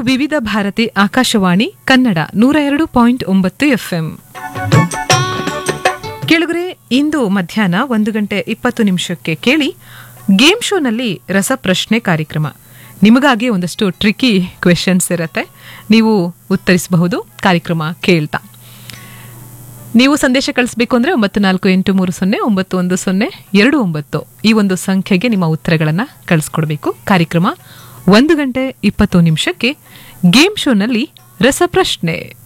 ವಿವಿಧ ಭಾರತಿ ಆಕಾಶವಾಣಿ ಕನ್ನಡ ನೂರ ಎರಡು ಪಾಯಿಂಟ್ ಒಂಬತ್ತು ಎಫ್ಎಂ ಕೆಳಗರೆ ಇಂದು ಮಧ್ಯಾಹ್ನ ಒಂದು ಗಂಟೆ ಇಪ್ಪತ್ತು ನಿಮಿಷಕ್ಕೆ ಕೇಳಿ ಗೇಮ್ ಶೋನಲ್ಲಿ ರಸಪ್ರಶ್ನೆ ಕಾರ್ಯಕ್ರಮ ನಿಮಗಾಗಿ ಒಂದಷ್ಟು ಟ್ರಿಕಿ ಕ್ವೆಶನ್ಸ್ ಇರುತ್ತೆ ನೀವು ಉತ್ತರಿಸಬಹುದು ಕಾರ್ಯಕ್ರಮ ಕೇಳ್ತಾ ನೀವು ಸಂದೇಶ ಕಳಿಸಬೇಕು ಅಂದರೆ ಒಂಬತ್ತು ನಾಲ್ಕು ಎಂಟು ಮೂರು ಸೊನ್ನೆ ಒಂಬತ್ತು ಒಂದು ಸೊನ್ನೆ ಎರಡು ಒಂಬತ್ತು ಈ ಒಂದು ಸಂಖ್ಯೆಗೆ ನಿಮ್ಮ ಉತ್ತರಗಳನ್ನು ಕಳಿಸ್ಕೊಡ್ಬೇಕು ಕಾರ್ಯಕ್ರಮ ಒಂದು ಗಂಟೆ ಇಪ್ಪತ್ತು ನಿಮಿಷಕ್ಕೆ ಗೇಮ್ ಶೋನಲ್ಲಿ ರಸಪ್ರಶ್ನೆ